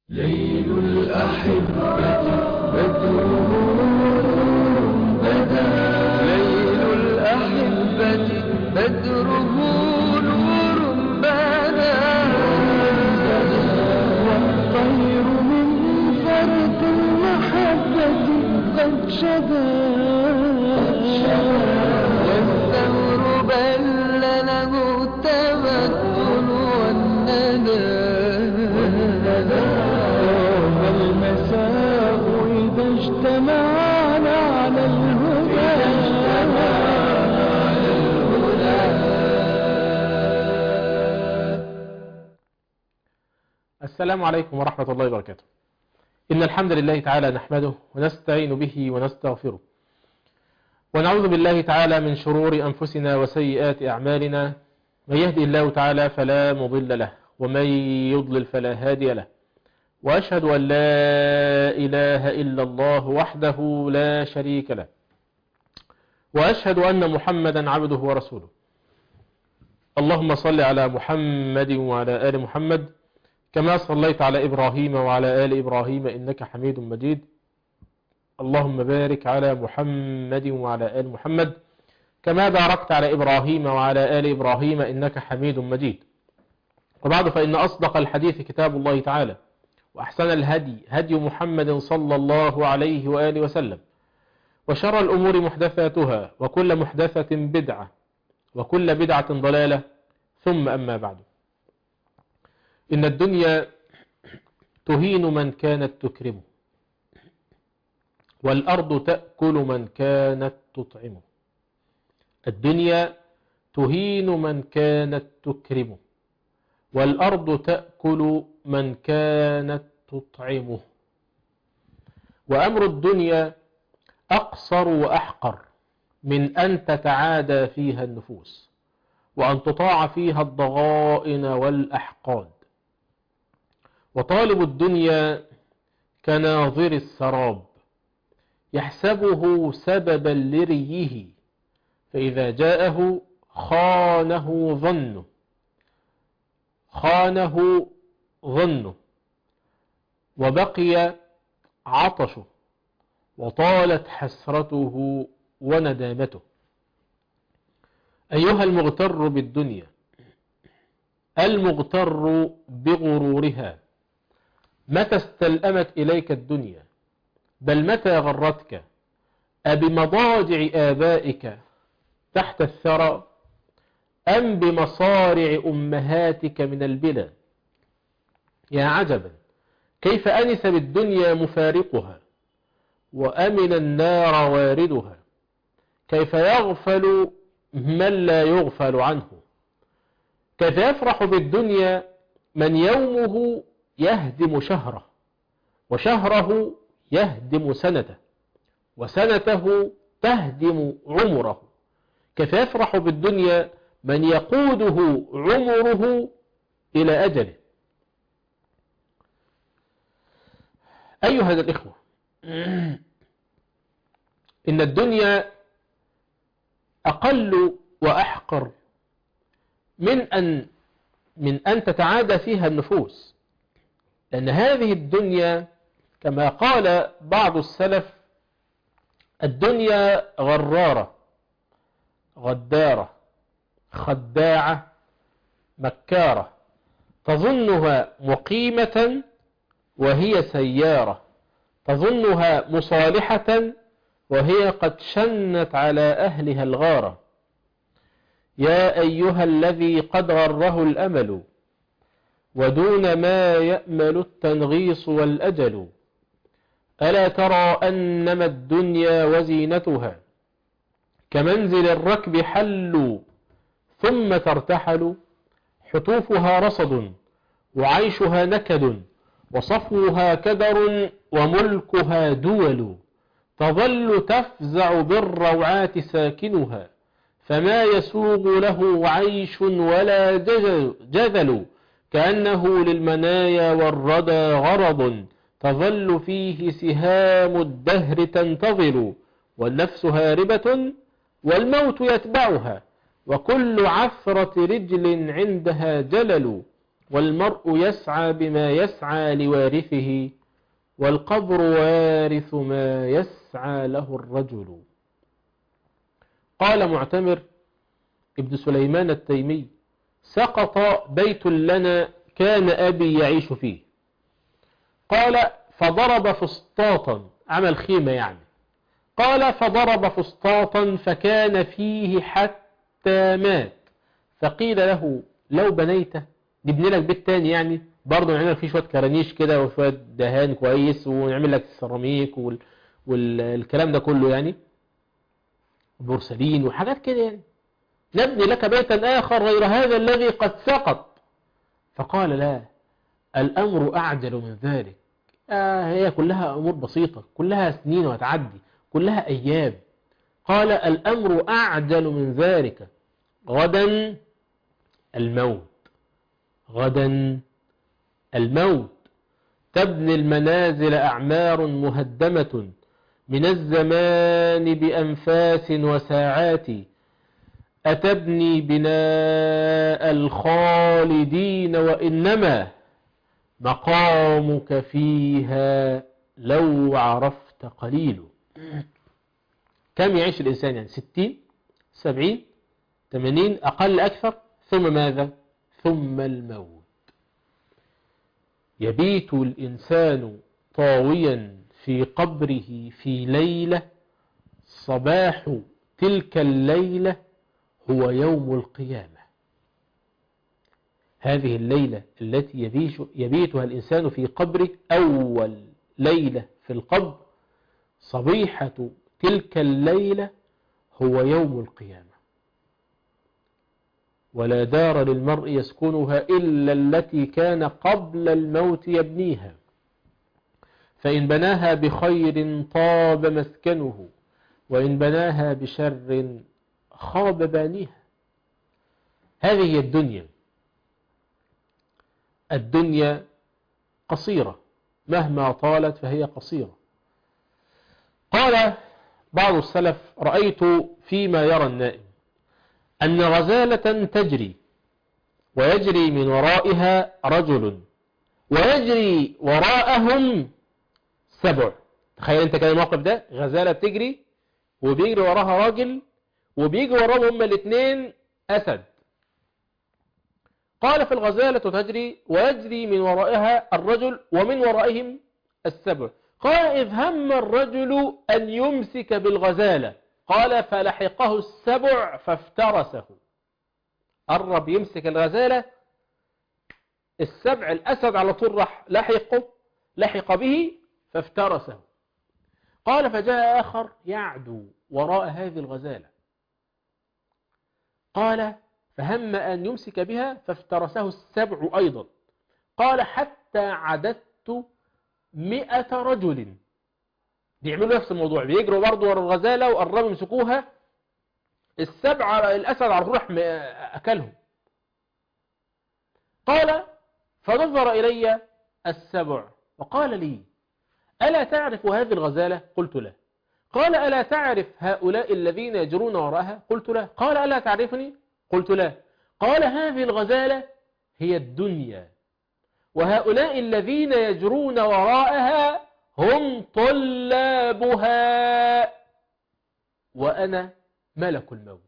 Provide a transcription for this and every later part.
ليل الأحبة بدره بدا ليل الأحبة بدره نور بدا والطير من فرد المحبة قد شدا والثمر بل له التمثل والندى يوم المساء إذا اجتمعنا على الهدى السلام عليكم ورحمة الله وبركاته إن الحمد لله تعالى نحمده ونستعين به ونستغفره ونعوذ بالله تعالى من شرور أنفسنا وسيئات أعمالنا من يهدي الله تعالى فلا مضل له ومن يضلل فلا هادي له وأشهد أن لا إله إلا الله وحده لا شريك له وأشهد أن محمدا عبده ورسوله اللهم صل على محمد وعلى آل محمد كما صليت على إبراهيم وعلى آل إبراهيم إنك حميد مجيد اللهم بارك على محمد وعلى آل محمد كما باركت على إبراهيم وعلى آل إبراهيم إنك حميد مجيد وبعد فإن أصدق الحديث كتاب الله تعالى وأحسن الهدي هدي محمد صلى الله عليه وآله وسلم وشر الأمور محدثاتها وكل محدثة بدعة وكل بدعة ضلالة ثم أما بعد إن الدنيا تهين من كانت تكرمه والأرض تأكل من كانت تطعمه الدنيا تهين من كانت تكرمه والأرض تأكل من كانت تطعمه وأمر الدنيا أقصر وأحقر من أن تتعادى فيها النفوس وأن تطاع فيها الضغائن والأحقاد وطالب الدنيا كناظر السراب يحسبه سببا لريه فإذا جاءه خانه ظنه خانه ظنه وبقي عطشه وطالت حسرته وندامته أيها المغتر بالدنيا المغتر بغرورها متى استلأمت إليك الدنيا بل متى غرتك أبمضاجع آبائك تحت الثرى أم بمصارع أمهاتك من البلى يا عجبا كيف أنس بالدنيا مفارقها وأمن النار واردها كيف يغفل من لا يغفل عنه كيف يفرح بالدنيا من يومه يهدم شهره وشهره يهدم سنته وسنته تهدم عمره كيف يفرح بالدنيا من يقوده عمره إلى أجله أيها الإخوة إن الدنيا أقل وأحقر من أن من أن تتعادى فيها النفوس لأن هذه الدنيا كما قال بعض السلف الدنيا غرارة غدارة خداعة مكارة تظنها مقيمة وهي سيارة تظنها مصالحة وهي قد شنت على أهلها الغارة يا أيها الذي قد غره الأمل ودون ما يأمل التنغيص والأجل ألا ترى أنما الدنيا وزينتها كمنزل الركب حلوا ثم ترتحل حطوفها رصد وعيشها نكد وصفوها كدر وملكها دول تظل تفزع بالروعات ساكنها فما يسوغ له عيش ولا جذل كأنه للمنايا والردى غرض تظل فيه سهام الدهر تنتظر والنفس هاربة والموت يتبعها وكل عثرة رجل عندها جلل والمرء يسعى بما يسعى لوارثه والقبر وارث ما يسعى له الرجل قال معتمر ابن سليمان التيمي سقط بيت لنا كان أبي يعيش فيه قال فضرب فسطاطا عمل خيمة يعني قال فضرب فسطاطا فكان فيه حتى مات فقيل له لو بنيته نبني لك بيت تاني يعني برضه نعمل لك فيه شوية كرانيش كده وشوية دهان كويس ونعمل لك السيراميك وال... والكلام ده كله يعني بورسلين وحاجات كده يعني نبني لك بيتا آخر غير هذا الذي قد سقط فقال لا الأمر أعجل من ذلك آه هي كلها أمور بسيطة كلها سنين وتعدي كلها أيام قال الأمر أعجل من ذلك غدا الموت غدا الموت تبني المنازل أعمار مهدمة من الزمان بأنفاس وساعات أتبني بناء الخالدين وإنما مقامك فيها لو عرفت قليل كم يعيش الإنسان يعني ستين سبعين ثمانين أقل أكثر ثم ماذا ثم الموت يبيت الإنسان طاويا في قبره في ليلة صباح تلك الليلة هو يوم القيامة هذه الليلة التي يبيتها الإنسان في قبره أول ليلة في القبر صبيحة تلك الليلة هو يوم القيامة ولا دار للمرء يسكنها إلا التي كان قبل الموت يبنيها فإن بناها بخير طاب مسكنه وإن بناها بشر خاب بانيها هذه هي الدنيا الدنيا قصيرة مهما طالت فهي قصيرة قال بعض السلف رأيت فيما يرى النائم أن غزالة تجري ويجري من ورائها رجل ويجري وراءهم سبع تخيل انت كده الموقف ده غزالة تجري وبيجري وراها راجل وبيجري وراهم هما الاثنين أسد قال في الغزالة تجري ويجري من ورائها الرجل ومن ورائهم السبع قال إذ هم الرجل أن يمسك بالغزالة قال فلحقه السبع فافترسه قرب يمسك الغزالة السبع الأسد على طول راح لحقه لحق به فافترسه قال فجاء آخر يعدو وراء هذه الغزالة قال فهم أن يمسك بها فافترسه السبع أيضا قال حتى عددت مئة رجل بيعملوا نفس الموضوع بيجروا برضه ورا الغزالة وقربوا يمسكوها السبع الأسد على الروح أكلهم قال فنظر إلي السبع وقال لي ألا تعرف هذه الغزالة قلت له قال ألا تعرف هؤلاء الذين يجرون وراءها قلت له قال ألا تعرفني قلت له قال هذه الغزالة هي الدنيا وهؤلاء الذين يجرون وراءها هم طلابها وأنا ملك الموت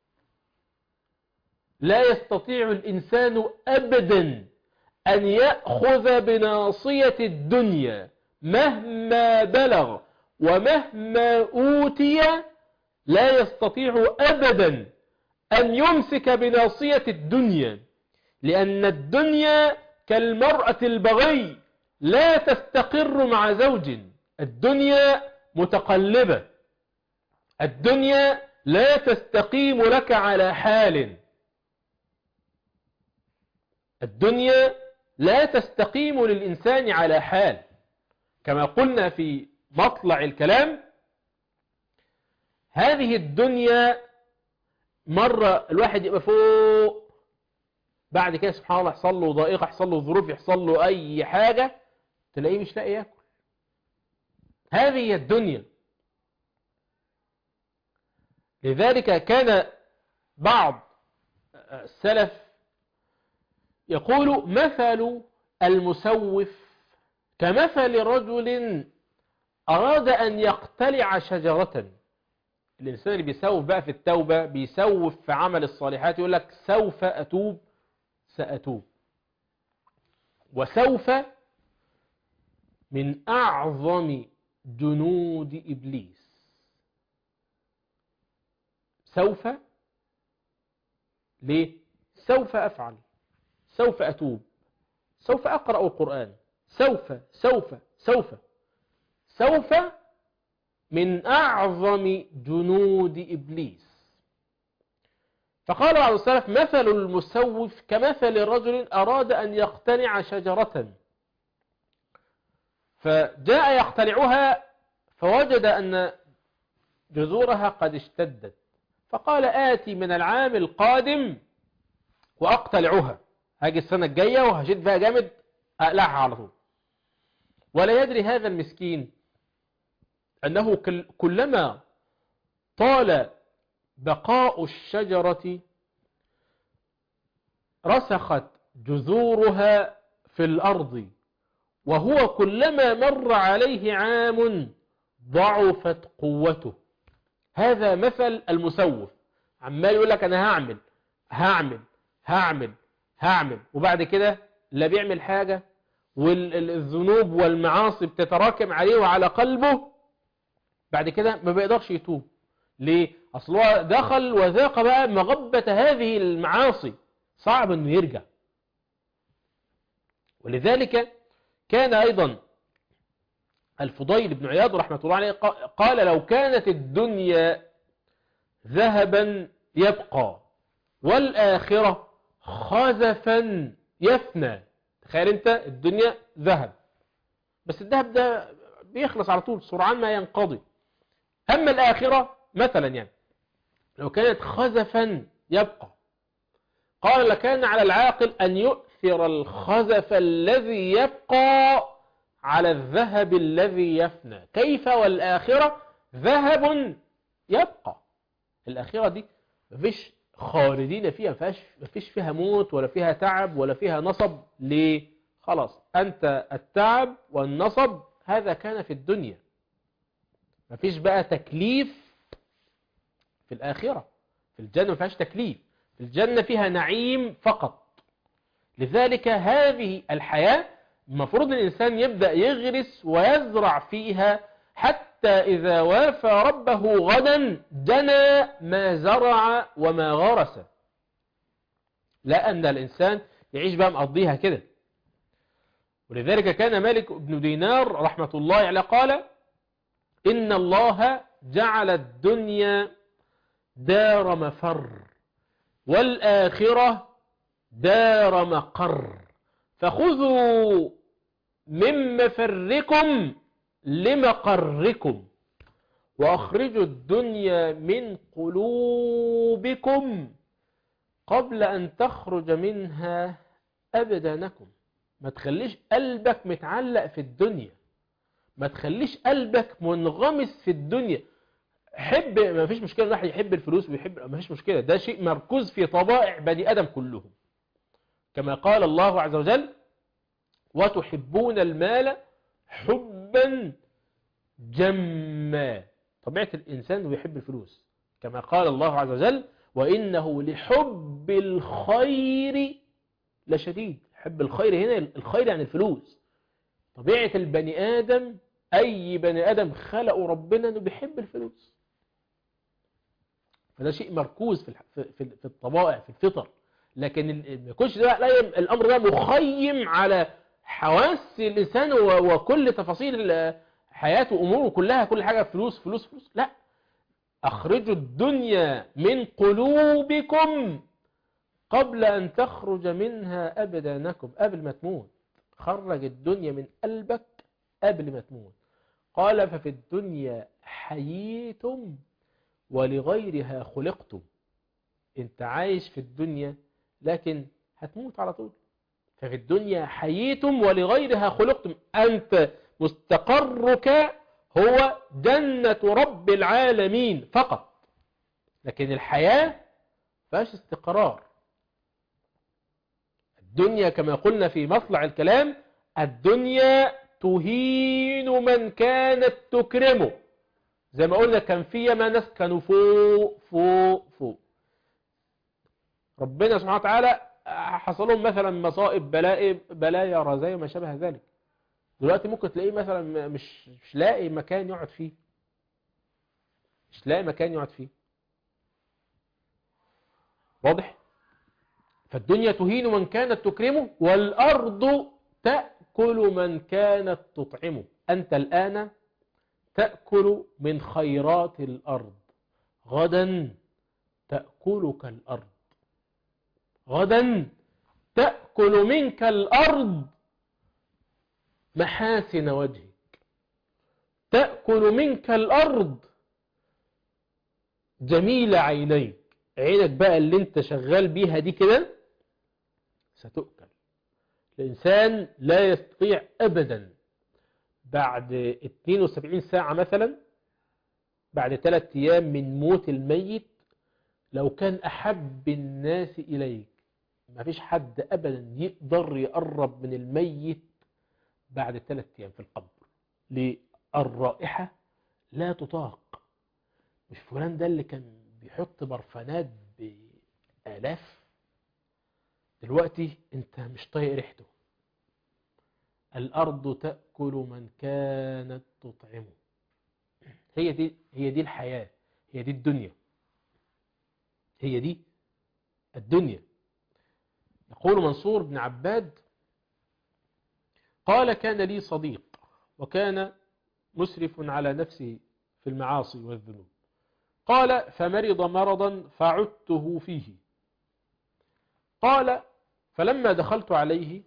لا يستطيع الإنسان أبدا أن يأخذ بناصية الدنيا مهما بلغ ومهما أوتي لا يستطيع أبدا أن يمسك بناصية الدنيا لأن الدنيا كالمرأة البغي لا تستقر مع زوج الدنيا متقلبة الدنيا لا تستقيم لك على حال الدنيا لا تستقيم للإنسان على حال كما قلنا في مطلع الكلام هذه الدنيا مرة الواحد يبقى فوق بعد كده سبحان الله يحصل له ضائقة يحصل له ظروف يحصل له أي حاجة تلاقيه مش لاقي ياكل هذه هي الدنيا لذلك كان بعض السلف يقول مثل المسوف كمثل رجل أراد أن يقتلع شجرة الإنسان اللي بيسوف بقى في التوبة بيسوف في عمل الصالحات يقول لك سوف أتوب سأتوب وسوف من أعظم جنود إبليس سوف ليه سوف أفعل سوف أتوب سوف أقرأ القرآن سوف سوف سوف سوف من أعظم جنود إبليس فقال بعض السلف مثل المسوف كمثل رجل أراد أن يقتنع شجرة فجاء يقتنعها فوجد أن جذورها قد اشتدت فقال آتي من العام القادم وأقتلعها هاجي السنة الجاية وهشد فيها جامد أقلعها على طول ولا يدري هذا المسكين أنه كلما طال بقاء الشجرة رسخت جذورها في الأرض وهو كلما مر عليه عام ضعفت قوته هذا مثل المسوف عمال يقول لك أنا هعمل هعمل هعمل هعمل وبعد كده لا بيعمل حاجة والذنوب والمعاصي بتتراكم عليه وعلى قلبه بعد كده ما بيقدرش يتوب ليه اصل هو دخل وذاق بقى مغبة هذه المعاصي صعب انه يرجع ولذلك كان ايضا الفضيل بن عياض رحمة الله عليه قال لو كانت الدنيا ذهبا يبقى والآخرة خزفا يفنى تخيل انت الدنيا ذهب بس الذهب ده بيخلص على طول سرعان ما ينقضي أما الآخرة مثلا يعني لو كانت خزفا يبقى قال لكان على العاقل أن يؤثر الخزف الذي يبقى على الذهب الذي يفنى كيف والآخرة ذهب يبقى الآخرة دي مفيش خالدين فيها مفيش, مفيش فيها موت ولا فيها تعب ولا فيها نصب ليه خلاص أنت التعب والنصب هذا كان في الدنيا مفيش بقى تكليف في الآخرة في الجنة مفيهاش تكليف في الجنة فيها نعيم فقط لذلك هذه الحياة المفروض الإنسان يبدأ يغرس ويزرع فيها حتى إذا وافى ربه غدا جنى ما زرع وما غرس لا أن الإنسان يعيش بقى مقضيها كده ولذلك كان مالك بن دينار رحمة الله عليه قال إن الله جعل الدنيا دار مفر والآخرة دار مقر فخذوا من مفركم لمقركم وأخرجوا الدنيا من قلوبكم قبل أن تخرج منها أبدانكم ما تخليش قلبك متعلق في الدنيا ما تخليش قلبك منغمس في الدنيا حب ما فيش مشكلة الواحد يحب الفلوس ويحب ما فيش مشكلة ده شيء مركوز في طبائع بني آدم كلهم كما قال الله عز وجل وتحبون المال حبا جما طبيعة الإنسان هو يحب الفلوس كما قال الله عز وجل وإنه لحب الخير لشديد حب الخير هنا الخير يعني الفلوس طبيعة البني آدم أي بني آدم خلقه ربنا أنه بيحب الفلوس فده شيء مركوز في في في الطبائع في الفطر لكن ما يكونش ده لا الأمر ده مخيم على حواس الإنسان وكل تفاصيل حياته وأموره كلها كل حاجة فلوس فلوس فلوس لا أخرجوا الدنيا من قلوبكم قبل أن تخرج منها أبدانكم قبل ما تموت خرج الدنيا من قلبك قبل ما تموت قال ففي الدنيا حييتم ولغيرها خلقتم انت عايش في الدنيا لكن هتموت على طول ففي الدنيا حييتم ولغيرها خلقتم أنت مستقرك هو جنة رب العالمين فقط لكن الحياة فاش استقرار الدنيا كما قلنا في مطلع الكلام الدنيا تهين من كانت تكرمه زي ما قلنا كان في ياما ناس كانوا فوق فوق فوق ربنا سبحانه وتعالى حصل لهم مثلا مصائب بلاء بلايا رزايا وما شابه ذلك دلوقتي ممكن تلاقيه مثلا مش مش لاقي مكان يقعد فيه مش لاقي مكان يقعد فيه واضح فالدنيا تهين من كانت تكرمه والأرض تأكل من كانت تطعمه أنت الآن تأكل من خيرات الأرض غدا تأكلك الأرض غدا تأكل منك الأرض محاسن وجهك تأكل منك الأرض جميل عينيك عينك بقى اللي انت شغال بيها دي كده ستؤكل الإنسان لا يستطيع أبدا بعد 72 ساعة مثلا بعد ثلاثة أيام من موت الميت لو كان أحب الناس إليك ما فيش حد أبدا يقدر يقرب من الميت بعد ثلاثة أيام في القبر للرائحة لا تطاق مش فلان ده اللي كان بيحط برفانات بآلاف دلوقتي انت مش طايق ريحته الأرض تأكل من كانت تطعمه هي دي هي دي الحياة هي دي الدنيا هي دي الدنيا يقول منصور بن عباد قال كان لي صديق وكان مسرف على نفسه في المعاصي والذنوب قال فمرض مرضا فعدته فيه قال فلما دخلت عليه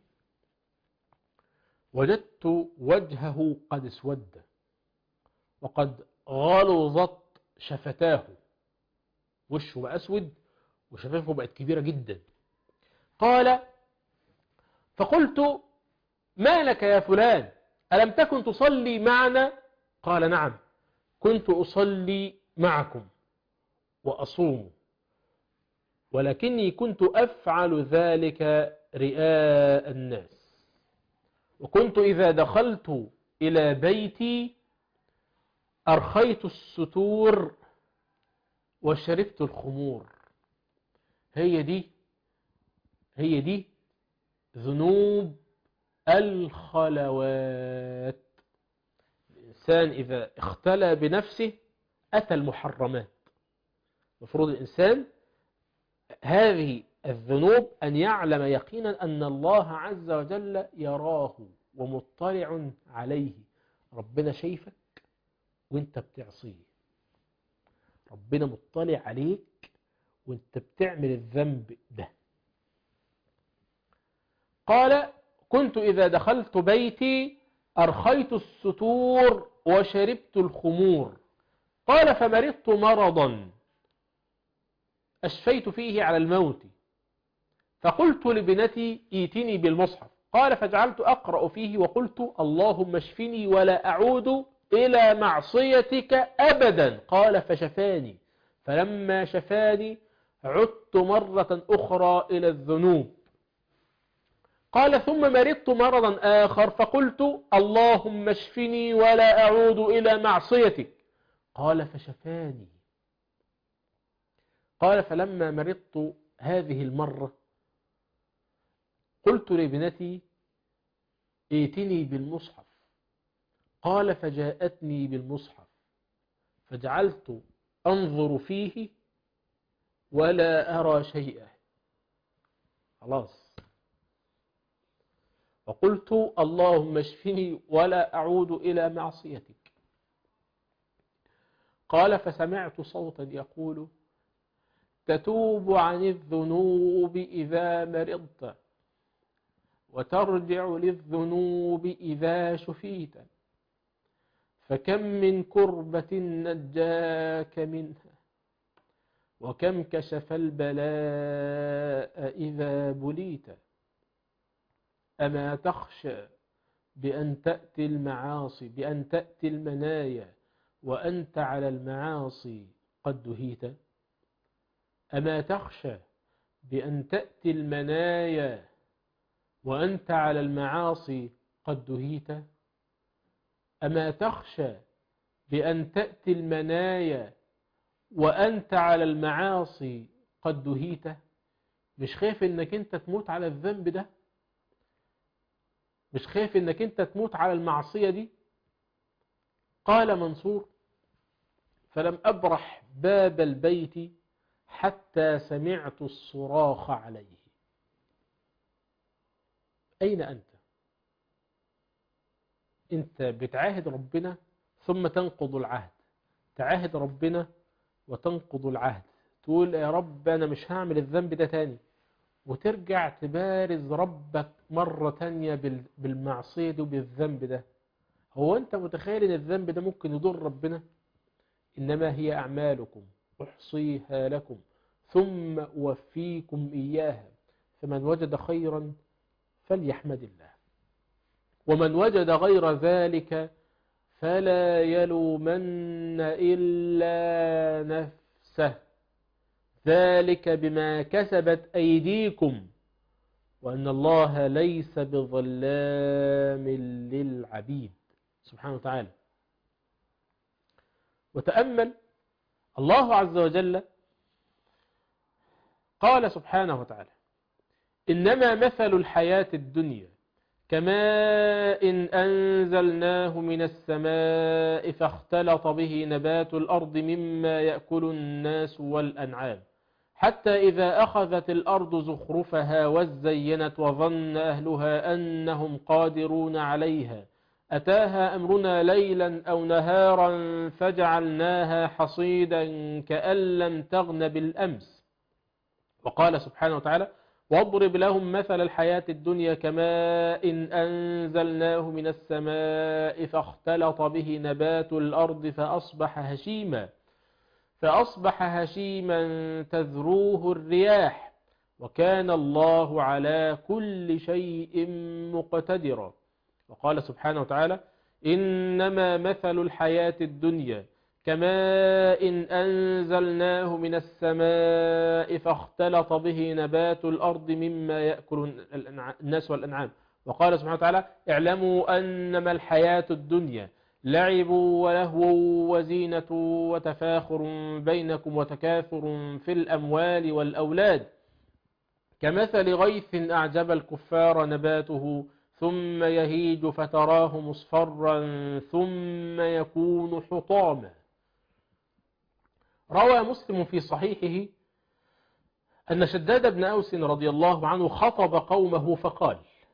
وجدت وجهه قد اسود وقد غلظت شفتاه وشه بقى اسود وشفافه بقت كبيرة جدا قال فقلت ما لك يا فلان ألم تكن تصلي معنا قال نعم كنت أصلي معكم وأصوم ولكني كنت أفعل ذلك رئاء الناس وكنت إذا دخلت إلى بيتي أرخيت الستور وشربت الخمور هي دي هي دي ذنوب الخلوات الإنسان إذا اختلى بنفسه أتى المحرمات مفروض الإنسان هذه الذنوب أن يعلم يقينا أن الله عز وجل يراه ومطلع عليه ربنا شايفك وانت بتعصيه ربنا مطلع عليك وانت بتعمل الذنب ده قال كنت إذا دخلت بيتي أرخيت الستور وشربت الخمور قال فمرضت مرضا أشفيت فيه على الموت فقلت لابنتي ايتني بالمصحف قال فجعلت أقرأ فيه وقلت اللهم اشفني ولا أعود إلى معصيتك أبدا قال فشفاني فلما شفاني عدت مرة أخرى إلى الذنوب قال ثم مرضت مرضا آخر فقلت اللهم اشفني ولا أعود إلى معصيتك قال فشفاني قال فلما مرضت هذه المرة قلت لابنتي ائتني بالمصحف قال فجاءتني بالمصحف فجعلت أنظر فيه ولا أرى شيئا خلاص وقلت اللهم اشفني ولا أعود إلى معصيتك قال فسمعت صوتا يقول تتوب عن الذنوب إذا مرضت وترجع للذنوب إذا شفيت فكم من كربة نجاك منها وكم كشف البلاء إذا بليت أما تخشى بأن تأتي المعاصي بأن تأتي المنايا وأنت على المعاصي قد دهيت أما تخشى بأن تأتي المنايا وأنت على المعاصي قد دهيت أما تخشى بأن تأتي المنايا وأنت على المعاصي قد دهيت مش خايف انك انت تموت على الذنب ده مش خايف انك انت تموت على المعصية دي قال منصور فلم أبرح باب البيت حتى سمعت الصراخ عليه أين أنت أنت بتعاهد ربنا ثم تنقض العهد تعاهد ربنا وتنقض العهد تقول يا رب أنا مش هعمل الذنب ده تاني وترجع تبارز ربك مرة تانية بال- بالمعصية دي وبالذنب ده هو أنت متخيل أن الذنب ده ممكن يضر ربنا إنما هي أعمالكم أحصيها لكم ثم أوفيكم إياها فمن وجد خيرا فليحمد الله ومن وجد غير ذلك فلا يلومن إلا نفسه ذلك بما كسبت أيديكم وأن الله ليس بظلام للعبيد سبحانه وتعالى وتأمل الله عز وجل قال سبحانه وتعالى إنما مثل الحياة الدنيا كماء إن أنزلناه من السماء فاختلط به نبات الأرض مما يأكل الناس والأنعام حتى إذا أخذت الأرض زخرفها وزينت وظن أهلها أنهم قادرون عليها أتاها أمرنا ليلا أو نهارا فجعلناها حصيدا كأن لم تغن بالأمس وقال سبحانه وتعالى واضرب لهم مثل الحياة الدنيا كماء إن أنزلناه من السماء فاختلط به نبات الأرض فأصبح هشيما فأصبح هشيما تذروه الرياح وكان الله على كل شيء مقتدرا وقال سبحانه وتعالى إنما مثل الحياة الدنيا كماء إن أنزلناه من السماء فاختلط به نبات الأرض مما يأكل الناس والأنعام وقال سبحانه وتعالى اعلموا أنما الحياة الدنيا لعب ولهو وزينة وتفاخر بينكم وتكاثر في الأموال والأولاد كمثل غيث أعجب الكفار نباته ثم يهيج فتراه مصفرا ثم يكون حطاما روى مسلم في صحيحه أن شداد بن أوس رضي الله عنه خطب قومه فقال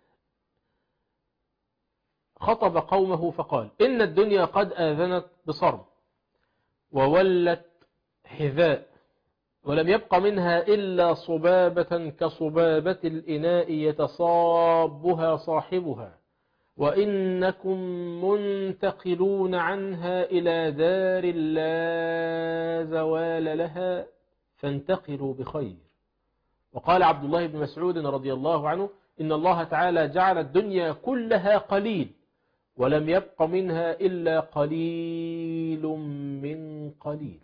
خطب قومه فقال إن الدنيا قد آذنت بصرم وولت حذاء ولم يبق منها إلا صبابة كصبابة الإناء يتصابها صاحبها وإنكم منتقلون عنها إلى دار لا زوال لها فانتقلوا بخير وقال عبد الله بن مسعود رضي الله عنه إن الله تعالى جعل الدنيا كلها قليل ولم يبق منها إلا قليل من قليل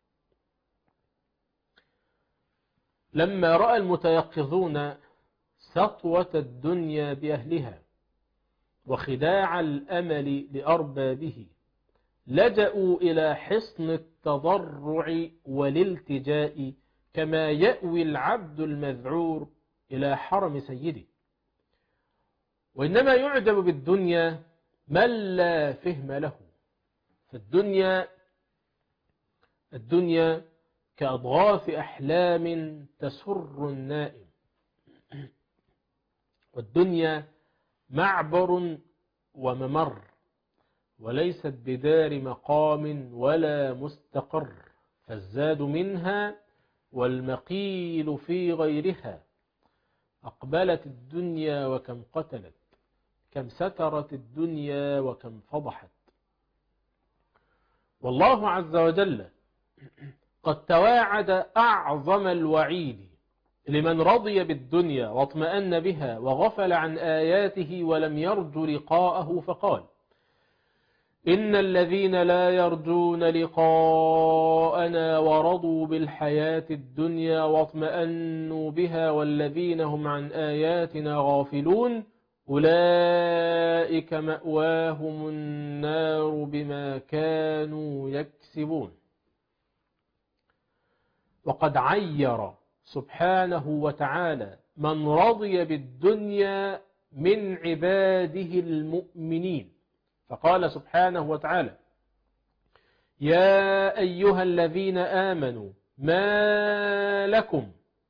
لما رأى المتيقظون سطوة الدنيا بأهلها وخداع الأمل لأربابه لجأوا إلى حصن التضرع والالتجاء كما يأوي العبد المذعور إلى حرم سيده وإنما يعجب بالدنيا من لا فهم له فالدنيا الدنيا كأضغاث أحلام تسر النائم والدنيا معبر وممر وليست بدار مقام ولا مستقر فالزاد منها والمقيل في غيرها أقبلت الدنيا وكم قتلت كم سترت الدنيا وكم فضحت والله عز وجل قد تواعد أعظم الوعيد لمن رضي بالدنيا واطمأن بها وغفل عن آياته ولم يرج لقاءه فقال إن الذين لا يرجون لقاءنا ورضوا بالحياة الدنيا واطمأنوا بها والذين هم عن آياتنا غافلون أولئك مأواهم النار بما كانوا يكسبون وقد عير سبحانه وتعالى من رضي بالدنيا من عباده المؤمنين فقال سبحانه وتعالى يا أيها الذين آمنوا ما لكم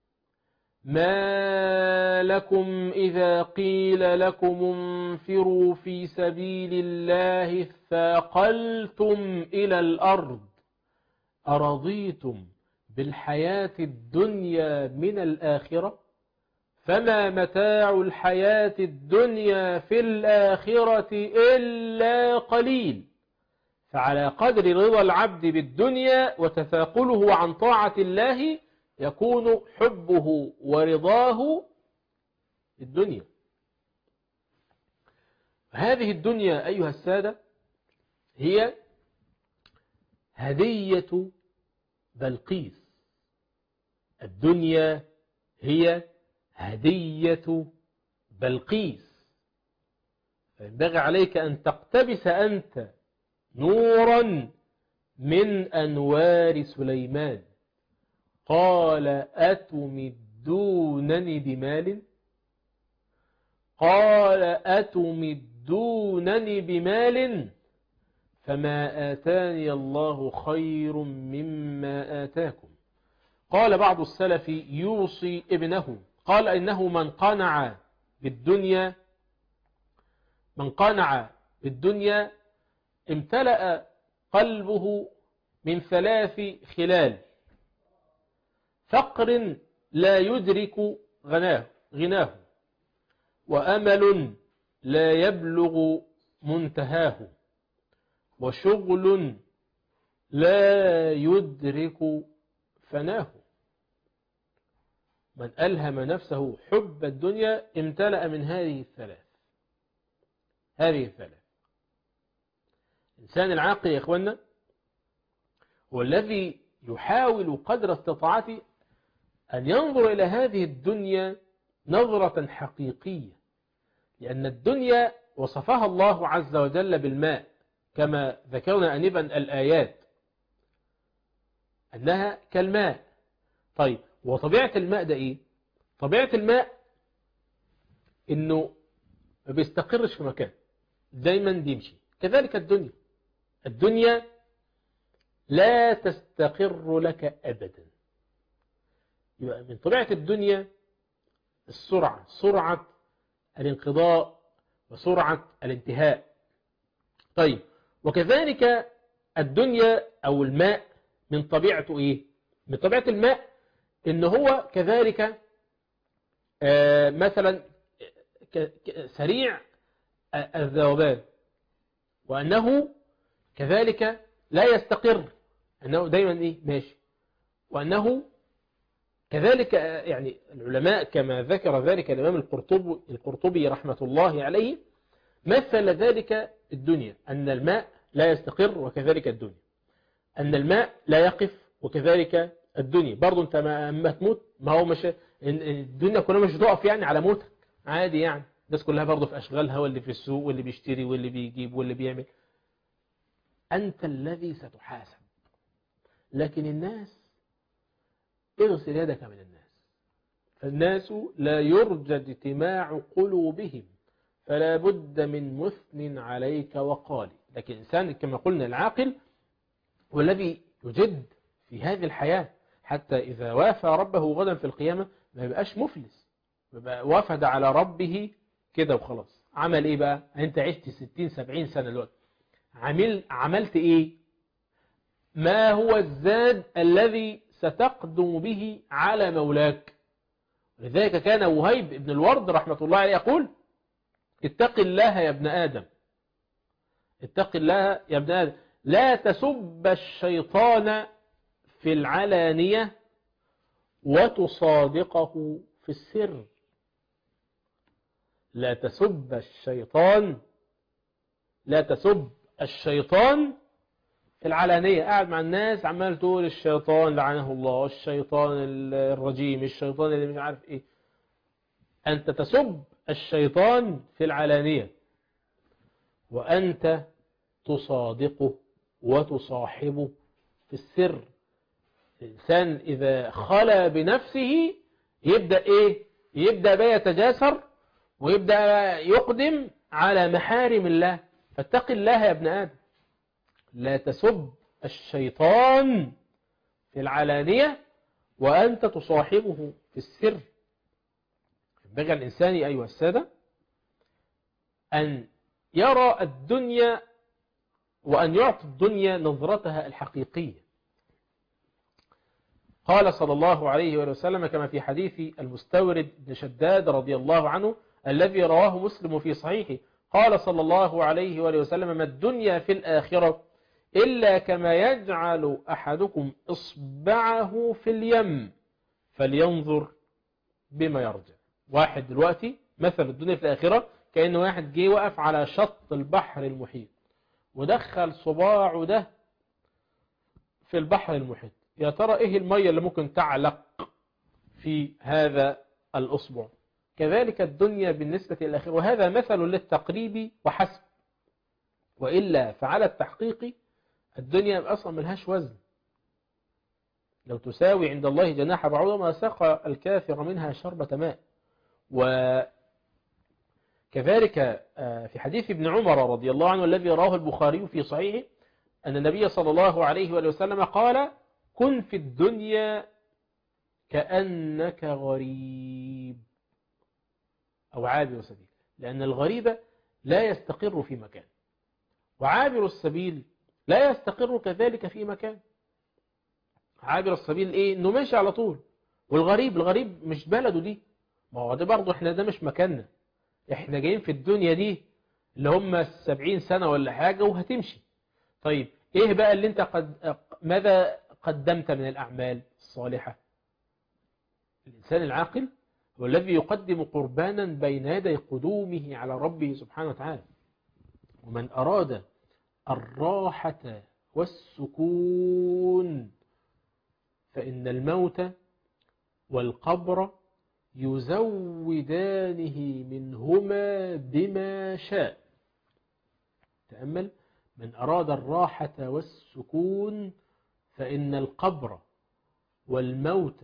ما لكم إذا قيل لكم انفروا في سبيل الله اثاقلتم إلى الأرض أرضيتم بالحياة الدنيا من الآخرة فما متاع الحياة الدنيا في الآخرة إلا قليل فعلى قدر رضا العبد بالدنيا وتثاقله عن طاعة الله يكون حبه ورضاه الدنيا هذه الدنيا أيها السادة هي هدية بلقيس الدنيا هي هدية بلقيس فينبغي عليك أن تقتبس أنت نورا من أنوار سليمان قال أتمدونني بمال قال أتمدونني بمال فما آتاني الله خير مما آتاكم قال بعض السلف يوصي ابنه قال إنه من قنع بالدنيا من قنع بالدنيا امتلأ قلبه من ثلاث خلال فقر لا يدرك غناه غناه وأمل لا يبلغ منتهاه وشغل لا يدرك فناه من ألهم نفسه حب الدنيا امتلأ من هذه الثلاث هذه الثلاث الإنسان العاقل يا إخوانا هو الذي يحاول قدر استطاعته أن ينظر إلى هذه الدنيا نظرة حقيقية لأن الدنيا وصفها الله عز وجل بالماء كما ذكرنا أنبا الآيات أنها كالماء طيب وطبيعة الماء ده إيه طبيعة الماء إنه ما بيستقرش في مكان دايما بيمشي كذلك الدنيا الدنيا لا تستقر لك أبدا يبقى من طبيعة الدنيا السرعة سرعة الانقضاء وسرعة الانتهاء طيب وكذلك الدنيا أو الماء من طبيعته إيه من طبيعة الماء إن هو كذلك آه مثلا سريع الذوبان وأنه كذلك لا يستقر أنه دايما إيه ماشي وأنه كذلك يعني العلماء كما ذكر ذلك الإمام القرطبي, القرطبي رحمة الله عليه مثل ذلك الدنيا أن الماء لا يستقر وكذلك الدنيا أن الماء لا يقف وكذلك الدنيا برضو أنت ما تموت ما هو مش الدنيا كلها مش تقف يعني على موتك عادي يعني الناس كلها برضو في أشغالها واللي في السوق واللي بيشتري واللي بيجيب واللي بيعمل أنت الذي ستحاسب لكن الناس اغسل يدك من الناس فالناس لا يرجى اجتماع قلوبهم فلا بد من مثن عليك وقالي لكن الإنسان كما قلنا العاقل هو الذي يجد في هذه الحياة حتى إذا وافى ربه غدا في القيامة ما يبقاش مفلس يبقى وافد على ربه كده وخلاص عمل ايه بقى انت عشت 60 70 سنة دلوقتي عمل عملت ايه ما هو الزاد الذي ستقدم به على مولاك لذلك كان وهيب ابن الورد رحمة الله عليه يقول اتق الله يا ابن آدم اتق الله يا ابن آدم لا تسب الشيطان في العلانية وتصادقه في السر لا تسب الشيطان لا تسب الشيطان في العلانية قاعد مع الناس عمال تقول الشيطان لعنه الله الشيطان الرجيم الشيطان اللي مش عارف ايه أنت تسب الشيطان في العلانية وأنت تصادقه وتصاحبه في السر الإنسان إذا خلى بنفسه يبدأ إيه يبدأ بقى يتجاسر ويبدأ يقدم على محارم الله فاتق الله يا ابن آدم لا تسب الشيطان في العلانية وأنت تصاحبه في السر ينبغي الإنسان أيها السادة أن يرى الدنيا وأن يعطي الدنيا نظرتها الحقيقية قال صلى الله عليه وسلم كما في حديث المستورد بن شداد رضي الله عنه الذي رواه مسلم في صحيحه قال صلى الله عليه وسلم ما الدنيا في الآخرة إلا كما يجعل أحدكم إصبعه في اليم فلينظر بما يرجع واحد دلوقتي مثل الدنيا في الآخرة كأنه واحد جه وقف على شط البحر المحيط ودخل صباعه ده في البحر المحيط يا ترى ايه المية اللي ممكن تعلق في هذا الأصبع كذلك الدنيا بالنسبة للآخرة وهذا مثل للتقريب وحسب وإلا فعلى التحقيق الدنيا أصلا ملهاش وزن لو تساوي عند الله جناح بعوضة ما سقى الكافر منها شربة ماء وكذلك في حديث ابن عمر رضي الله عنه الذي رواه البخاري في صحيحه أن النبي صلى الله عليه وسلم قال كن في الدنيا كأنك غريب أو عابر سبيل لأن الغريب لا يستقر في مكان وعابر السبيل لا يستقر كذلك في مكان عابر السبيل ايه انه ماشي على طول والغريب الغريب مش بلده دي ما هو ده برضه احنا ده مش مكاننا احنا جايين في الدنيا دي اللي هم السبعين سنة ولا حاجة وهتمشي طيب ايه بقى اللي انت قد ماذا قدمت من الأعمال الصالحة الإنسان العاقل هو الذي يقدم قربانا بين يدي قدومه على ربه سبحانه وتعالى ومن أراد الراحة والسكون فإن الموت والقبر يزودانه منهما بما شاء تأمل من أراد الراحة والسكون فإن القبر والموت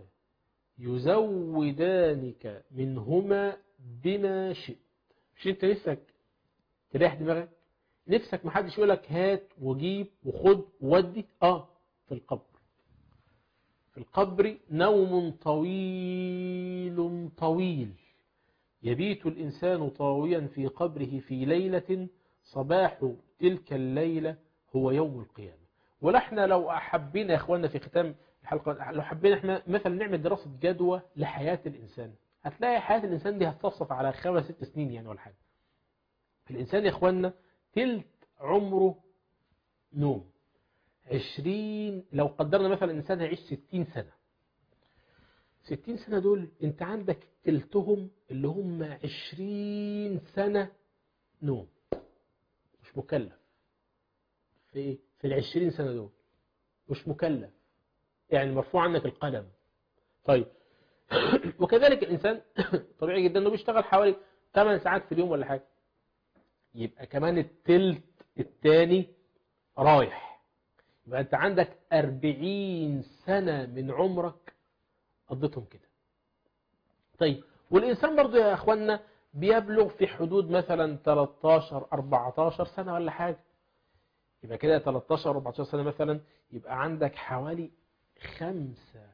يزودانك منهما بما شئت مش انت نفسك تريح دماغك نفسك محدش يقولك هات وجيب وخد وودي اه في القبر في القبر نوم طويل طويل يبيت الإنسان طاويا في قبره في ليلة صباح تلك الليلة هو يوم القيامة ونحن لو حبينا يا اخواننا في ختام الحلقة لو حبينا احنا مثلا نعمل دراسة جدوى لحياة الإنسان هتلاقي حياة الإنسان دي هتصفصف على خمس ست سنين يعني ولا حاجة الإنسان يا اخواننا تلت عمره نوم عشرين لو قدرنا مثلا الإنسان هيعيش ستين سنة ستين سنة دول انت عندك تلتهم اللي هم عشرين سنة نوم مش مكلف في ايه في العشرين سنة دول مش مكلف يعني مرفوع عنك القلم طيب وكذلك الإنسان طبيعي جدا انه بيشتغل حوالي 8 ساعات في اليوم ولا حاجة يبقى كمان التلت التاني رايح يبقى انت عندك 40 سنة من عمرك قضيتهم كده طيب والإنسان برضو يا أخوانا بيبلغ في حدود مثلا 13 14 سنة ولا حاجة يبقى كده 13 14 سنة مثلا يبقى عندك حوالي 5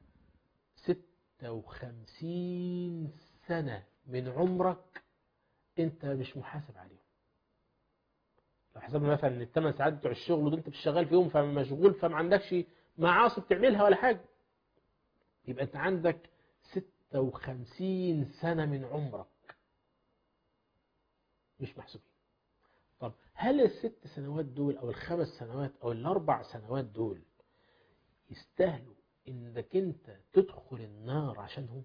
56 سنة من عمرك انت مش محاسب عليهم لو حسبنا مثلا ان الثمان ساعات بتوع الشغل دول انت مش شغال فيهم فمشغول فما عندكش معاصي بتعملها ولا حاجة يبقى انت عندك 56 سنة من عمرك مش محسوبين طب هل الست سنوات دول او الخمس سنوات او الاربع سنوات دول يستاهلوا انك انت تدخل النار عشانهم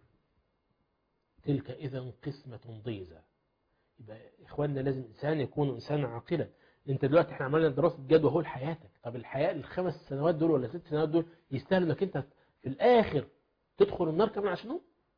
تلك اذا قسمة ضيزة يبقى اخواننا لازم انسان يكون انسان عاقلا انت دلوقتي احنا عملنا دراسه جدوى اهو لحياتك طب الحياه الخمس سنوات دول ولا ست سنوات دول يستاهلوا انك انت في الاخر تدخل النار كمان عشانهم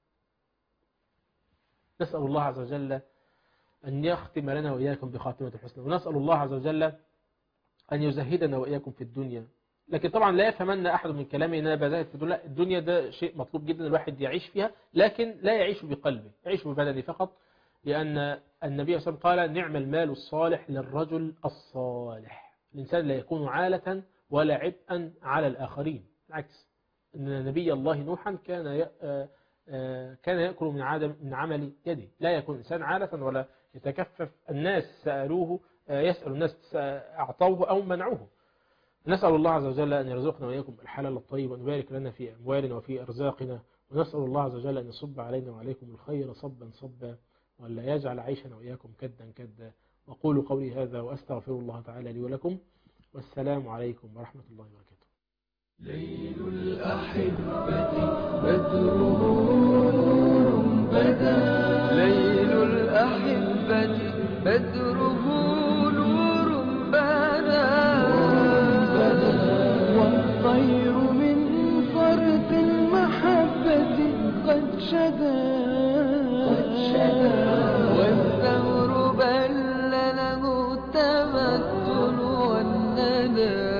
نسال الله عز وجل ان يختم لنا واياكم بخاتمه الحسنى ونسال الله عز وجل ان يزهدنا واياكم في الدنيا لكن طبعا لا يفهمن احد من كلامي ان انا بزهد في الدنيا الدنيا ده شيء مطلوب جدا الواحد يعيش فيها لكن لا يعيش بقلبه يعيش ببدنه فقط لأن النبي صلى الله عليه وسلم قال نعم المال الصالح للرجل الصالح الإنسان لا يكون عالة ولا عبئا على الآخرين بالعكس أن نبي الله نوحا كان ي... كان يأكل من عدم من عمل يده لا يكون إنسان عالة ولا يتكفف الناس سألوه يسأل الناس أعطوه أو منعوه نسأل الله عز وجل أن يرزقنا وإياكم الحلال الطيب وأن يبارك لنا في أموالنا وفي أرزاقنا ونسأل الله عز وجل أن يصب علينا وعليكم الخير صبا صبا وأن لا يجعل عيشنا وإياكم كدا كدا وقولوا قولي هذا وأستغفر الله تعالى لي ولكم والسلام عليكم ورحمة الله وبركاته ليل الأحبة بدره نور بدا ليل الأحبة بدره نور بدا والطير من فرط المحبة قد شدا والثور بل له التمثل والندى